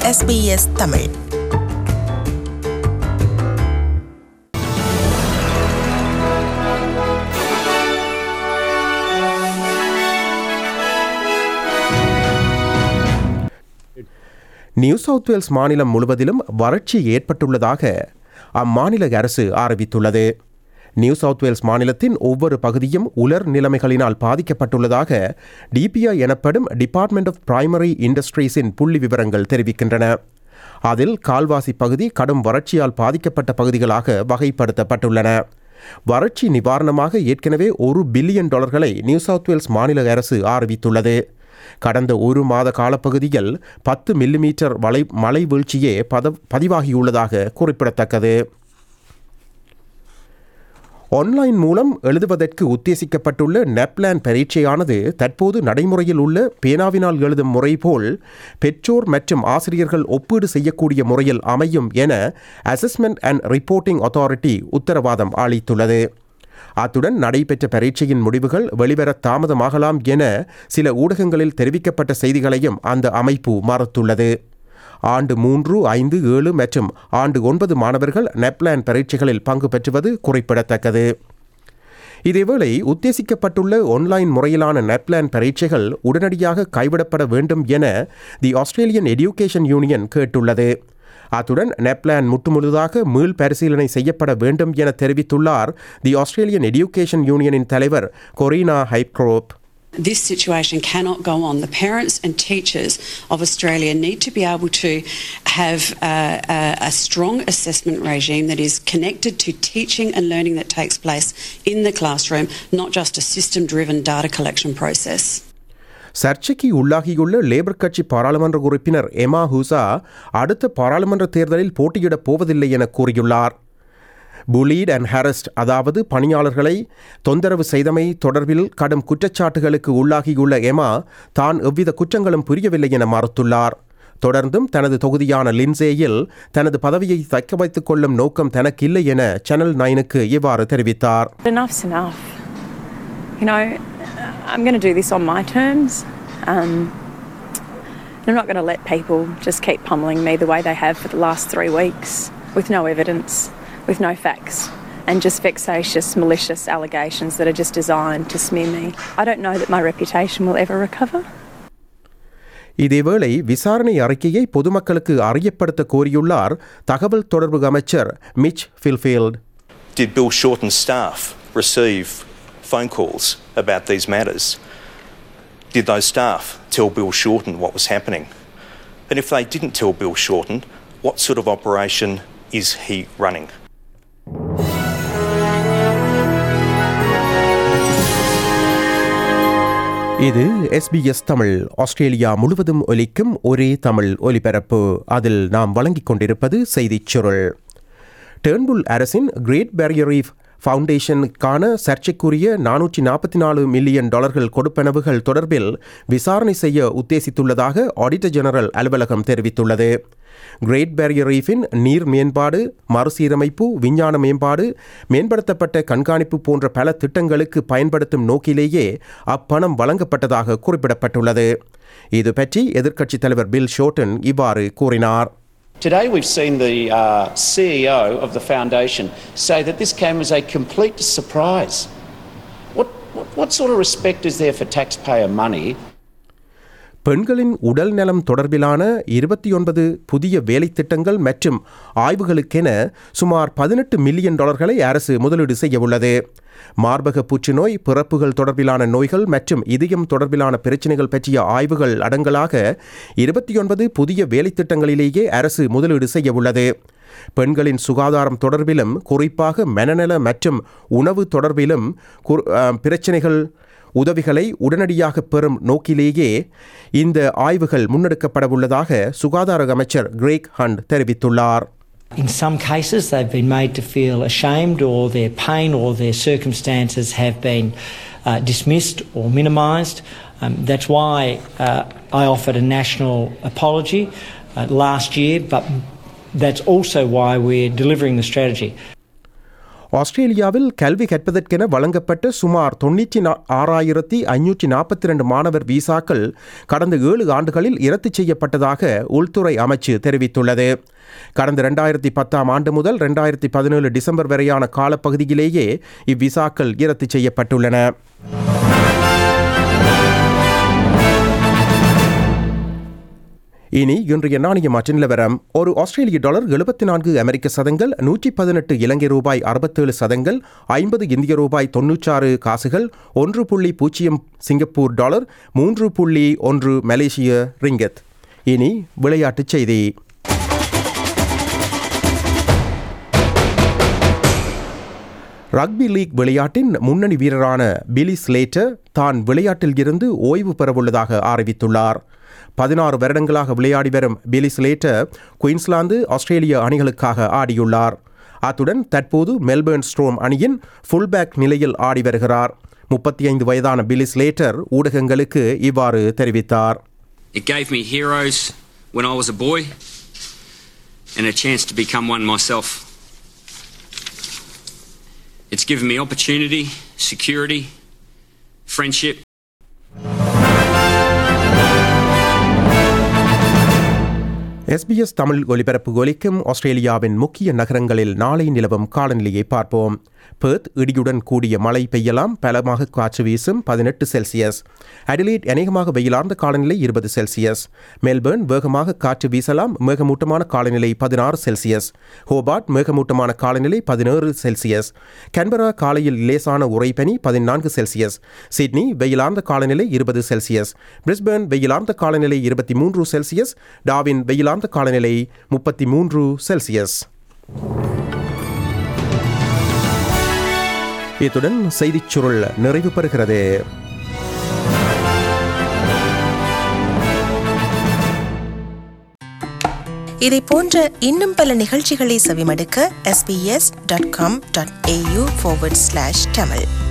SBS Tamil New South Wales மாநிலம் முழுவதிலும் வறட்சி ஏற்பட்டுள்ளதாக அம்மாநில அரசு அறிவித்துள்ளது நியூ சவுத் வேல்ஸ் மாநிலத்தின் ஒவ்வொரு பகுதியும் உலர் நிலைமைகளினால் பாதிக்கப்பட்டுள்ளதாக டிபிஐ எனப்படும் டிபார்ட்மெண்ட் ஆஃப் பிரைமரி இண்டஸ்ட்ரீஸின் புள்ளி விவரங்கள் தெரிவிக்கின்றன அதில் கால்வாசி பகுதி கடும் வறட்சியால் பாதிக்கப்பட்ட பகுதிகளாக வகைப்படுத்தப்பட்டுள்ளன வறட்சி நிவாரணமாக ஏற்கனவே ஒரு பில்லியன் டாலர்களை நியூ சவுத் வேல்ஸ் மாநில அரசு அறிவித்துள்ளது கடந்த ஒரு மாத காலப்பகுதியில் பத்து மில்லிமீட்டர் வளை மழை வீழ்ச்சியே பத பதிவாகியுள்ளதாக குறிப்பிடத்தக்கது ஆன்லைன் மூலம் எழுதுவதற்கு உத்தேசிக்கப்பட்டுள்ள நெப்லான் பரீட்சையானது தற்போது நடைமுறையில் உள்ள பேனாவினால் எழுதும் முறை போல் பெற்றோர் மற்றும் ஆசிரியர்கள் ஒப்பீடு செய்யக்கூடிய முறையில் அமையும் என அசஸ்மெண்ட் அண்ட் ரிப்போர்ட்டிங் அத்தாரிட்டி உத்தரவாதம் அளித்துள்ளது அத்துடன் நடைபெற்ற பரீட்சையின் முடிவுகள் வெளிவர தாமதமாகலாம் என சில ஊடகங்களில் தெரிவிக்கப்பட்ட செய்திகளையும் அந்த அமைப்பு மறுத்துள்ளது ஆண்டு மூன்று ஐந்து ஏழு மற்றும் ஆண்டு ஒன்பது மாணவர்கள் நெப்லான் பரீட்சைகளில் பங்கு பெற்றுவது குறிப்பிடத்தக்கது இதேவேளை உத்தேசிக்கப்பட்டுள்ள ஆன்லைன் முறையிலான நெப்லான் பரீட்சைகள் உடனடியாக கைவிடப்பட வேண்டும் என தி ஆஸ்திரேலியன் எடியூகேஷன் யூனியன் கேட்டுள்ளது அத்துடன் நெப்லான் முற்றுமுழுதாக மீள் பரிசீலனை செய்யப்பட வேண்டும் என தெரிவித்துள்ளார் தி ஆஸ்திரேலியன் எடியூகேஷன் யூனியனின் தலைவர் கொரீனா ஹைப்க்ரோப் This situation cannot go on. The parents and teachers of Australia need to be able to have a, a, a strong assessment regime that is connected to teaching and learning that takes place in the classroom, not just a system driven data collection process. சர்ச்சைக்கு உள்ளாகியுள்ள labour கட்சி பாராளுமன்ற உறுப்பினர் எமா ஹூசா அடுத்த பாராளுமன்ற தேர்தலில் போட்டியிடப் போவதில்லை என கூறியுள்ளார் புலீட் அண்ட் ஹரஸ்ட் அதாவது பணியாளர்களை தொந்தரவு செய்தமை தொடர்பில் கடும் குற்றச்சாட்டுகளுக்கு உள்ளாகியுள்ள எமா தான் எவ்வித குற்றங்களும் புரியவில்லை என மறுத்துள்ளார் தொடர்ந்தும் தனது தொகுதியான லின்சேயில் தனது பதவியை தக்க வைத்துக் கொள்ளும் நோக்கம் தனக்கில்லை என சேனல் நைனுக்கு இவ்வாறு தெரிவித்தார் Enough's enough. You know, I'm going to do this on my terms. Um, I'm not going to let people just keep pummeling me the way they have for the last three weeks with no evidence, with no facts, and just vexatious, malicious allegations that are just designed to smear me. I don't know that my reputation will ever recover. இதேவேளை விசாரணை அறிக்கையை பொதுமக்களுக்கு அறியப்படுத்த கோரியுள்ளார் தகவல் தொடர்பு அமைச்சர் Mitch Fifield Did Bill Shorten's staff receive phone calls about these matters? Did those staff tell Bill Shorten what was happening? And if they didn't tell Bill Shorten, what sort of operation is he running? இது SBS Tamil Australia முழுவதும் ஒலிக்கும் ஒரே தமிழ் ஒலிபரப்பு அதில் நாம் வழங்கிக் கொண்டிருப்பது செய்திச் சுருள் டேர்ன்புல் அரசின் கிரேட் பேரியர் ரீஃப் ஃபவுண்டேஷனுக்கான சர்ச்சைக்குரிய நானூற்றி நாற்பத்தி நாலு மில்லியன் டாலர்கள் கொடுப்பனவுகள் தொடர்பில் விசாரணை செய்ய உத்தேசித்துள்ளதாக ஆடிட்டர் ஜெனரல் அலுவலகம் தெரிவித்துள்ளது கிரேட் பேரியர் ரீஃபின் நீர் மேம்பாடு மறுசீரமைப்பு விஞ்ஞான மேம்பாடு மேம்படுத்தப்பட்ட கண்காணிப்பு போன்ற பல திட்டங்களுக்கு பயன்படுத்தும் நோக்கிலேயே அப்பணம் வழங்கப்பட்டதாக குறிப்பிடப்பட்டுள்ளது இது பற்றி எதிர்க்கட்சித் தலைவர் பில் ஷோட்டன் இவ்வாறு கூறினார் Today, we've seen the uh, CEO of the foundation say that this came as a complete surprise. What, what, what sort of respect is there for taxpayer money பெண்களின் உடல் நலம் தொடர்பிலான இருபத்தி ஒன்பது புதிய வேலைத்திட்டங்கள் மற்றும் ஆய்வுகளுக்கென சுமார் பதினெட்டு மில்லியன் டாலர்களை அரசு முதலீடு செய்ய உள்ளது மார்பக புற்றுநோய் பிறப்புகள் தொடர்பிலான நோய்கள் மற்றும் இதயம் தொடர்பிலான பிரச்சினைகள் பற்றிய ஆய்வுகள் அடங்கலாக இருபத்தி ஒன்பது புதிய வேலைத்திட்டங்களிலேயே அரசு முதலீடு செய்ய உள்ளது பெண்களின் சுகாதாரம் தொடர்பிலும் குறிப்பாக மனநல மற்றும் உணவு தொடர்பிலும் குர்- அஹ், பிரச்சினைகள் உதவிகளை உடனடியாக பெறும் நோக்கிலேயே இந்த ஆய்வுகள் முன்னெடுக்கப்படவுள்ளதாக சுகாதார அமைச்சர் கிரேக் ஹண்ட் தெரிவித்துள்ளார் In some cases, they've been made to feel ashamed, or their pain or their circumstances have been uh, dismissed or minimised. Um, that's why uh, I offered a national apology uh, last year, but that's also why we're delivering the strategy. ஆஸ்திரேலியாவில் கல்வி கற்பதற்கென வழங்கப்பட்ட சுமார் தொண்ணூற்றி ஆறாயிரத்தி ஐநூற்றி நாற்பத்தி ரெண்டு மாணவர் விசாக்கள் கடந்த ஏழு ஆண்டுகளில் இரத்து செய்யப்பட்டதாக உள்துறை அமைச்சு தெரிவித்துள்ளது கடந்த ரெண்டாயிரத்தி பத்தாம் ஆண்டு முதல் ரெண்டாயிரத்தி பதினேழு டிசம்பர் வரையான காலப்பகுதியிலேயே இவ்விசாக்கள் இரத்து செய்யப்பட்டுள்ளன இனி இன்றைய நாணய மாற்ற நிலவரம் ஒரு ஆஸ்திரேலிய டாலர் எழுபத்தி நான்கு அமெரிக்க சதங்கள் நூற்றி பதினெட்டு இலங்கை ரூபாய் அறுபத்தேழு சதங்கள் ஐம்பது இந்திய ரூபாய் தொன்னூற்றாறு காசுகள் ஒன்று புள்ளி பூஜ்ஜியம் சிங்கப்பூர் டாலர் மூன்று புள்ளி ஒன்று மலேசிய ரிங்கத் இனி விளையாட்டுச் செய்தி ரக்பி லீக் விளையாட்டின் முன்னணி வீரரான பிலி ஸ்லேட்டர் தான் விளையாட்டில் இருந்து ஓய்வு பெறவுள்ளதாக அறிவித்துள்ளார் பதினாறு வருடங்களாக விளையாடி வரும் பிலி ஸ்லேட்டர் குயின்ஸ்லாந்து ஆஸ்திரேலிய அணிகளுக்காக ஆடியுள்ளார் அத்துடன் தற்போது மெல்பர்ன் ஸ்ட்ரோம் அணியின் ஃபுல்பேக் நிலையில் ஆடி வருகிறார் முப்பத்தி ஐந்து வயதான பிலி ஸ்லேட்டர் ஊடகங்களுக்கு இவ்வாறு தெரிவித்தார் It gave me heroes when I was a boy and a chance to become one myself. It's given me opportunity, security, friendship, SBS Tamil ஒலிபரப்பு ஒலிக்கும் ஆஸ்திரேலியாவின் முக்கிய நகரங்களில் நாளை நிலவும் காலநிலையை பார்ப்போம் பெர்த் இடியுடன் கூடிய மழை பெய்யலாம் பலமாக காற்று வீசும் பதினெட்டு செல்சியஸ் அடிலைட் அநேகமாக வெயிலார்ந்த காலநிலை இருபது செல்சியஸ் மெல்பர்ன் வேகமாக காற்று வீசலாம் மேகமூட்டமான காலநிலை பதினாறு செல்சியஸ் ஹோபார்ட் மேகமூட்டமான காலநிலை பதினேழு செல்சியஸ் கன்பரா காலையில் லேசான உறைபனி பதினான்கு செல்சியஸ் சிட்னி வெயிலார்ந்த காலநிலை இருபது செல்சியஸ் பிரிஸ்பேர்ன் வெயிலார்ந்த காலநிலை இருபத்தி மூன்று செல்சியஸ் டாவின் வெயிலார்ந்த காலநிலை முப்பத்தி மூன்று செல்சியஸ் இத்துடன் செய்திச் சுருள் நிறைவு பெறுகிறது இதை போன்ற இன்னும் பல நிகழ்ச்சிகளை செவிமடுக்க sbs.com.au forward slash tamil